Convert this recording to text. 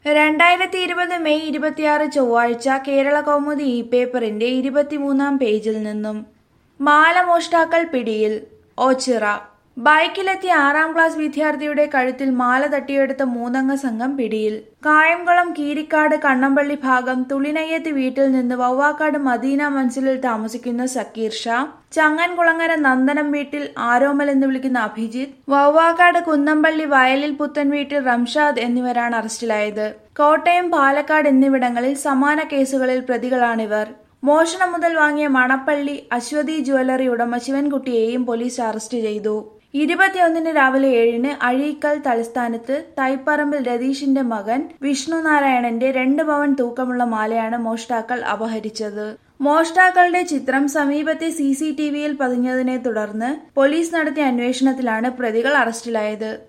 രണ്ടായിരത്തി ഇരുപത് മെയ് ഇരുപത്തിയാറ് ചൊവ്വാഴ്ച കേരള കൗമുദി ഇ പേപ്പറിന്റെ ഇരുപത്തിമൂന്നാം പേജിൽ നിന്നും മാലമോഷ്ടാക്കൾ പിടിയിൽ ഓച്ചിറ ബൈക്കിലെത്തിയ ആറാം ക്ലാസ് വിദ്യാർത്ഥിയുടെ കഴുത്തിൽ മാല തട്ടിയെടുത്ത മൂന്നംഗ സംഘം പിടിയിൽ കായംകുളം കീരിക്കാട് കണ്ണമ്പള്ളി ഭാഗം തുളിനയ്യത്ത് വീട്ടിൽ നിന്ന് വവ്വാക്കാട് മദീന മൻസിലിൽ താമസിക്കുന്ന സക്കീർ ഷാ ചങ്ങൻകുളങ്ങര നന്ദനം വീട്ടിൽ ആരോമൽ എന്ന് വിളിക്കുന്ന അഭിജിത്ത് വവ്വാക്കാട് കുന്നമ്പള്ളി വയലിൽ പുത്തൻ വീട്ടിൽ റംഷാദ് എന്നിവരാണ് അറസ്റ്റിലായത് കോട്ടയം പാലക്കാട് എന്നിവിടങ്ങളിൽ സമാന കേസുകളിൽ പ്രതികളാണിവർ മോഷണം മുതൽ വാങ്ങിയ മണപ്പള്ളി അശ്വതി ജ്വല്ലറി ഉടമ ശിവൻകുട്ടിയെയും പോലീസ് അറസ്റ്റ് ചെയ്തു ഇരുപത്തിയൊന്നിന് രാവിലെ ഏഴിന് അഴീക്കൽ തലസ്ഥാനത്ത് തൈപ്പറമ്പിൽ രതീഷിന്റെ മകൻ വിഷ്ണു നാരായണന്റെ രണ്ട് പവൻ തൂക്കമുള്ള മാലയാണ് മോഷ്ടാക്കൾ അപഹരിച്ചത് മോഷ്ടാക്കളുടെ ചിത്രം സമീപത്തെ സി സി ടി വിയിൽ പതിഞ്ഞതിനെ തുടർന്ന് പോലീസ് നടത്തിയ അന്വേഷണത്തിലാണ് പ്രതികൾ അറസ്റ്റിലായത്